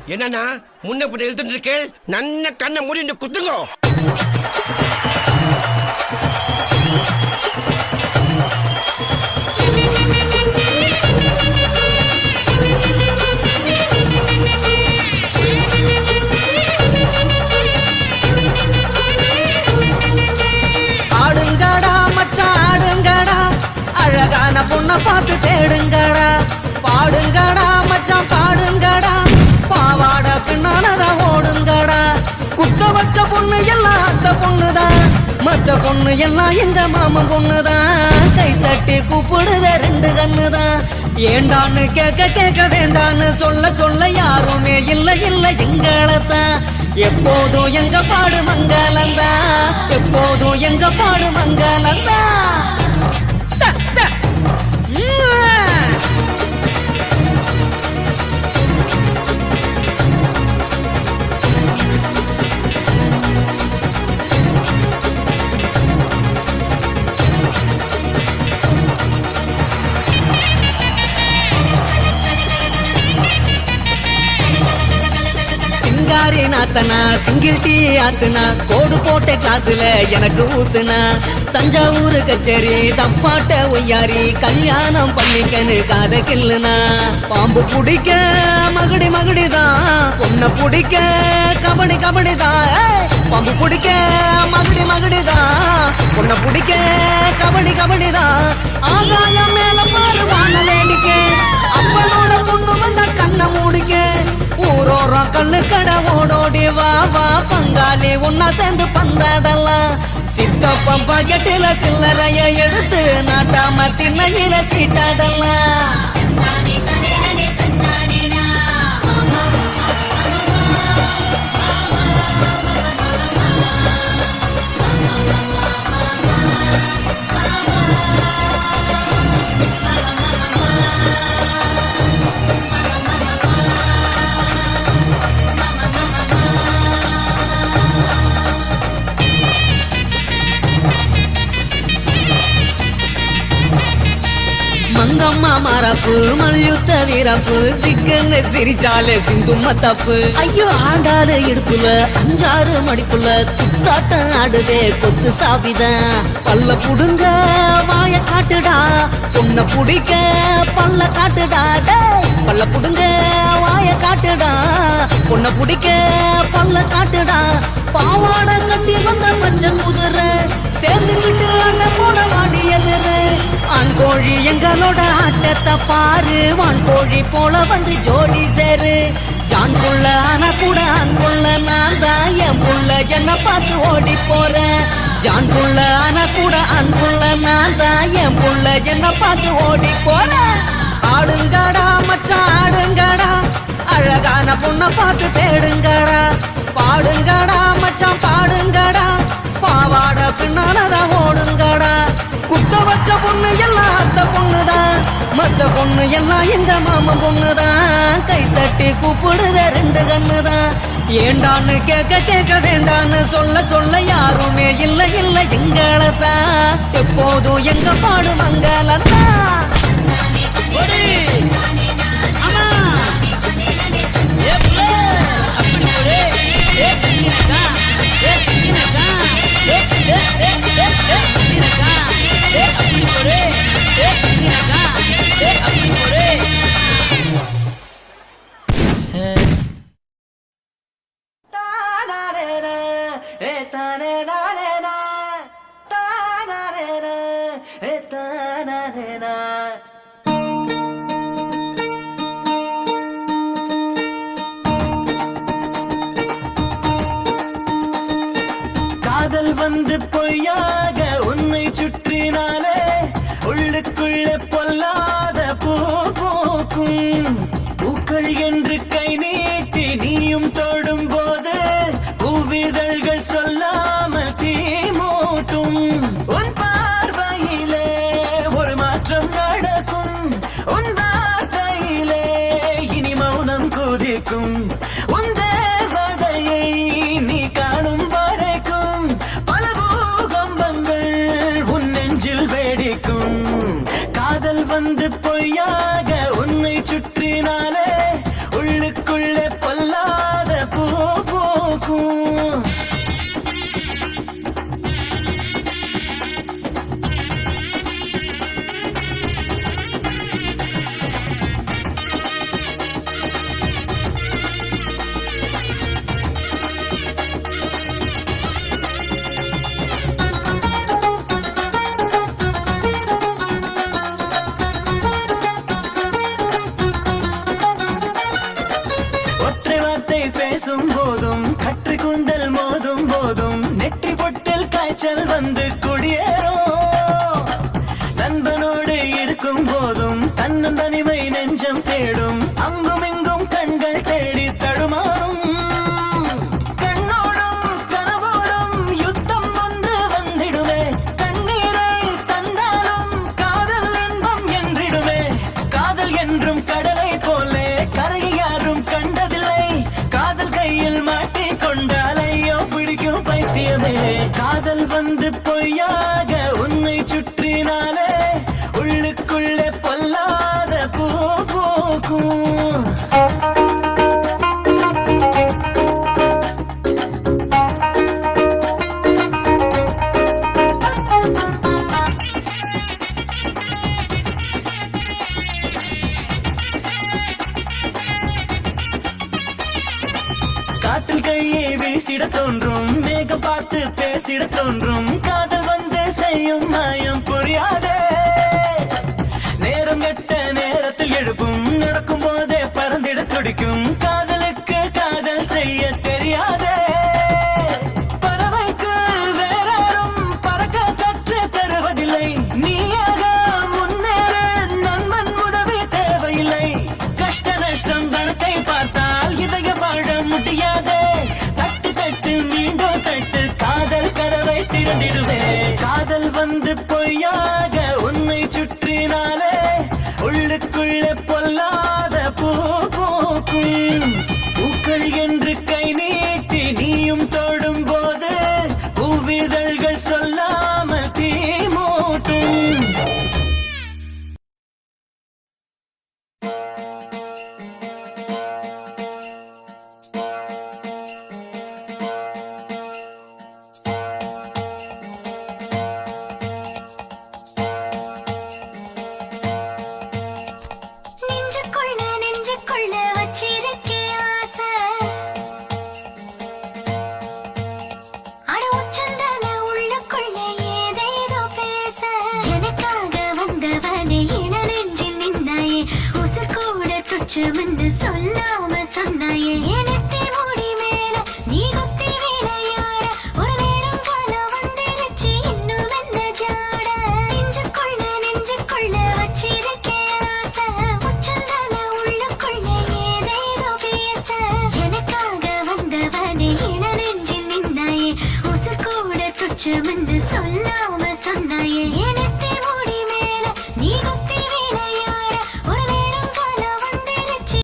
என்னன்னா முன்ன பின்ன எழுத்துட்டு இருக்கேன் நன்ன கண்ணை மூடி இந்த குத்துங்கோ ஆடுங்கடா மச்சான் ஆடுங்கடா அழகான பொண்ண பார்த்து தேடுங்கடா பாடுங்கடா மச்சான் பாடுங்கடா பாவாட பின்னாலதான் ஓடுங்கடா குத்த வச்ச பொண்ணு எல்லாம் அத்த பொண்ணுதான் மத்த பொண்ணு எல்லாம் எங்க மாமன் பொண்ணுதான் கை தட்டி கூப்பிடுத ரெண்டு கண்ணுதான் ஏண்டான்னு கேட்க கேட்க வேண்டான்னு சொல்ல சொல்ல யாருமே இல்ல இல்ல எங்களத்தான் எப்போதும் எங்க பாடு மங்களந்தா எப்போதும் எங்க பாடு மங்களந்தா த, த. உம். சிங்காரி நாத்தனா சிங்கிள் டீ ஆத்துனா கோடு போட்ட கிளாஸ்ல எனக்கு ஊத்துனா தஞ்சாவூர் கச்சேரி தப்பாட்ட ஒய்யாரி கல்யாணம் பண்ணிக்கன்னு காத கில்லுனா பாம்பு பிடிக்க மகுடி மகுடிதான் பொண்ண பிடிக்க கபடி கபடிதான் ஏய், பாம்பு பிடிக்க மகுடி மகுடிதான் பொண்ண பிடிக்க கபடி கபடிதான் ஆகாயம் மேல பாரு வான வேடிக்கை அப்பனோட பொண்ணு வந்தா கண்ணை மூடிக்க ஊரோரம் கண்ணு கடை ஓடோடி வா வா பங்காளி உன்னா சேர்ந்து பந்தாடலாம் சித்தப்பம் பாக்கெட்டில சில்லறைய எடுத்து நாட்டாம திண்ணையில சீட்டாடலாம் மங்கம்மா மரப்பு மல்யுத்த வீரப்பு சிக்கன்னு சிரிச்சாலே சிந்தும்ம தப்பு ஐயோ ஆண்டாளு இடுப்புல அஞ்சாறு மடிப்புல குத்தாட்டம் ஆடுதே கொத்து சாவிதான் பல்ல புடுங்க வாய காட்டுடா பொண்ண புடிக்க பல்ல காட்டுடா டேய் பல்ல புடுங்க வாய காட்டுடா பொண்ண புடிக்க பல்ல காட்டுடா பாவாடை கட்டி வந்த பச்சை குதிரை சேர்ந்துக்கிட்டு அண்ணன் போட வாடி எதிரு ஆண் கோழி எங்களோட ஆட்டத்தை பாரு வான் கோழி போல வந்து ஜோடி சேரு ஜான் புள்ள ஆனா கூட ஆண் புள்ள நான் தான் என் புள்ள என்ன பார்த்து ஓடி போறேன் ஜான் புள்ள ஆனா கூட ஆண் புள்ள நான் தான் என் புள்ள என்ன பார்த்து ஓடி போறேன் ஆடுங்கடா மச்சான் ஆடுங்கடா அழகான பொண்ண பார்த்து தேடுங்கடா பாடுங்கடா மச்சான் பாடுங்கடா பாவாட பின்னாலதான் ஓடுங்கடா குத்த வச்ச பொண்ணு எல்லாம் அத்த பொண்ணுதான் மத்த பொண்ணு எல்லாம் எங்க மாமன் பொண்ணுதான் கை தட்டி கூப்பிடுத ரெண்டு கண்ணுதான் ஏண்டான்னு கேட்க கேட்க வேண்டான்னு சொல்ல சொல்ல யாருமே இல்ல இல்ல எங்களத்தான் எப்போதும் எங்க பாடு மங்களத்தான் காதல் வந்து பொய்யாக உன்னை சுற்றினாலே உள்ளுக்குள்ளே பொல்லாத பூ பூக்கும் பூக்கள் என்று கை நீட்டி நீயும் தொடும் போது பூவிதழ்கள் சொல்லாமல் தீ மூட்டும் உன் பார்வையிலே ஒரு மாற்றம் நடக்கும் உன் வார்த்தையிலே இனி மௌனம் குதிக்கும் உன் தேவதையை நீ காணும் வரைக்கும் பல பூகம்பங்கள் உன் நெஞ்சில் வேடிக்கும் காதல் வந்து பொய்யாக உன்னை சுற்றினாலே உள்ளுக்குள்ளே பொல்லா கூச்சல் வந்து குடியேறும் நண்பனோடு இருக்கும் போதும் தன்னன் தனிமை நெஞ்சம் தேடும் அங்கும் இங்கும் கண்கள் தேடி தடுமாறும் கண்ணோடும் கனவோடும் யுத்தம் வந்து வந்திடுமே கண்ணீரை தந்தாலும் காதல் இன்பம் என்றிடுமே காதல் என்றும் கடலை போலே கரையை யாரும் கண்டதில்லை காதல் கையில் மாட்டிக் கொண்டால் ஐயோ பிடிக்கும் பைத்தியமே காதல் வந்து பொய்யாக உன்னை சுற்றினாலே உள்ளுக்குள்ளே பொல்லாத பூ பூக்கும் காற்றில் கையை வீசிட தோன்றும் மேகம் பார்த்து பேசிட தோன்றும் காதல் வந்து செய்யும் மாயம் புரியாதே நேரம் கெட்ட நேரத்தில் எழுப்பும் நடக்கும் போதே பறந்திட துடிக்கும் காதலுக்கு காதல் செய்ய தெரியாதே பறவைக்கு வேறாரும் பறக்க கற்று தருவதில்லை நீயாக முன்னேற நண்பன் உதவி தேவையில்லை கஷ்ட நஷ்டம் தனத்தை பார்த்தால் இதய வாழ முடியாதே தட்டு தட்டு மீண்டும் தட்டு காதல் கதவை திறந்திடுவே காதல் வந்து பொய்யாக உன்னை சுற்றினாலே உள்ளுக்குள்ளே பொல்லாத பூ பூக்கும் பூக்கள் என்று கை நீட்டி நீயும் தொடும் போது பூவிதழ்கள் சொல்லாமல் தீ மூட்டும் நெஞ்சுக்குள்ள நெஞ்சுக்குள்ள வச்சிருக்கே ஆசை அட உச்சந்தால உள்ளுக்குள்ள ஏதேதோ பேச எனக்காக வந்தவனே இள நெஞ்சில் நின்னாயே உசுர் கூட துச்சமென்று சொல்லாம சொன்னாயே எனத்தே மூடி மேல நீ குத்தி விளையாட ஒரு நேரம் காலம் வந்துருச்சு இன்னும் என்ன ஜாட நெஞ்சுக்குள்ள நெஞ்சுக்குள்ள வச்சிருக்கே ஆசை உச்சந்தால உள்ளுக்குள்ள ஏதேதோ பேச எனக்காக வந்தவனே இள நெஞ்சில் நின்னாயே உசுர் கூட துச்சமென்று சொல்லாம சொன்னாயே எனத்தே